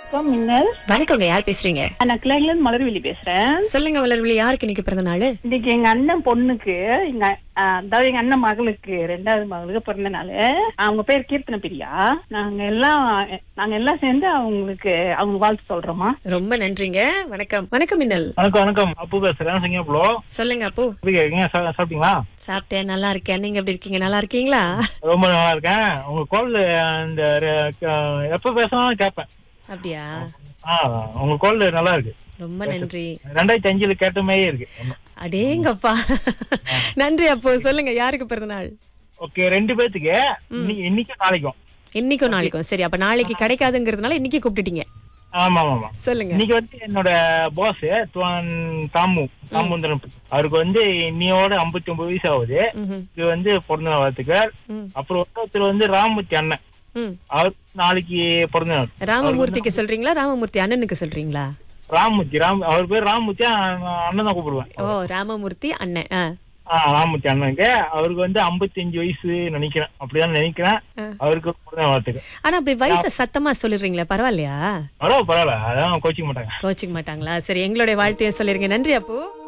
வணக்கம் மின்னல் வணக்கங்க யார் பேசுறீங்க நான் கிளைல இருந்து மலர்விழி பேசுறேன் சொல்லுங்க வளர்விழி யாருக்கு இன்னைக்கு பிறந்த நாள் இன்னைக்கு எங்க அண்ணன் பொண்ணுக்கு எங்க ஆஹ், அதாவது எங்க அண்ணன் மகளுக்கு ரெண்டாவது மகளுக்கு பிறந்த நாள் அவங்க பேர் கீர்த்தன பிரியா நாங்க எல்லாம் நாங்க எல்லாம் சேர்ந்து அவங்களுக்கு அவங்க வாழ்த்து சொல்றோமா ரொம்ப நன்றிங்க வணக்கம் வணக்கம் மின்னல் வணக்கம் வணக்கம் அப்பு பேசுறேன் சிங்கப்பூர்ல சொல்லுங்க அப்போ எப்படி இருக்கீங்க சா- சாப்பிட்டீங்களா சாப்பிட்டேன் நல்லா இருக்கேன் நீங்க எப்படி இருக்கீங்க நல்லா இருக்கீங்களா ரொம்ப நல்லா இருக்கேன் உங்க கால் இந்த ரெ- க- எப்ப பேசினாலும் கேட்பேன் அப்படியா ஆ உங்க கால் நல்லா இருக்கு ரொம்ப நன்றி ரெண்டாயிரத்தி அஞ்சுல கேட்ட மாதிரியே இருக்கு அடேங்கப்பா நன்றி அப்போ சொல்லுங்க யாருக்கு பிறந்த நாள் ஓகே ரெண்டு பேத்துக்கு இன்னி- இன்னைக்கும் நாளைக்கும் இன்னைக்கும் நாளைக்கும் சரி அப்ப நாளைக்கு கிடைக்காதுங்கிறதுனால இன்னைக்கு கூப்பிட்டுட்டீங்க ஆமா ஆமா ஆமா சொல்லுங்க இன்னைக்கு வந்து என்னோட பாஸ் தாமு தாமுந்திரன் அவருக்கு வந்து இன்னையோட ஐம்பத்தி ஒன்பது வயசு ஆகுது ம்ஹும். இது வந்து பிறந்த நாள் வாழ்த்துக்கள் ம். அப்புறம் ஒருத்தர் வந்து ராமூர்த்தி அண்ணன் ம். அவர் நாளைக்கு பிறந்த நாள் ராமமூர்த்திக்கு சொல்றீங்களா ராமமூர்த்தி அண்ணனுக்கு சொல்றீங்களா ராமூர்த்தி ராம் அவர் பேர் ராமூர்த்தி அண்ணன் அண்ணன் தான் கூப்பிடுவேன் ஓ ராமமூர்த்தி அண்ணன் ஆ. ஆ, ராமூர்த்தி அண்ணனுக்கு அவருக்கு வந்து 55 வயசு நினைக்கிறேன் அப்படிதான் நினைக்கிறேன் அவருக்கு பிறந்த வாழ்த்துக்கு ஆனா அப்படி வயசை சத்தமா சொல்லிடுறீங்களா பரவாயில்லையா பரவாயில்ல பரவாயில்ல அதான் கோச்சிக்க மாட்டாங்க கோச்சிக்க மாட்டாங்களா சரி எங்களுடைய வாழ்த்தையும் சொல்லிருங்க நன்றி அப்போ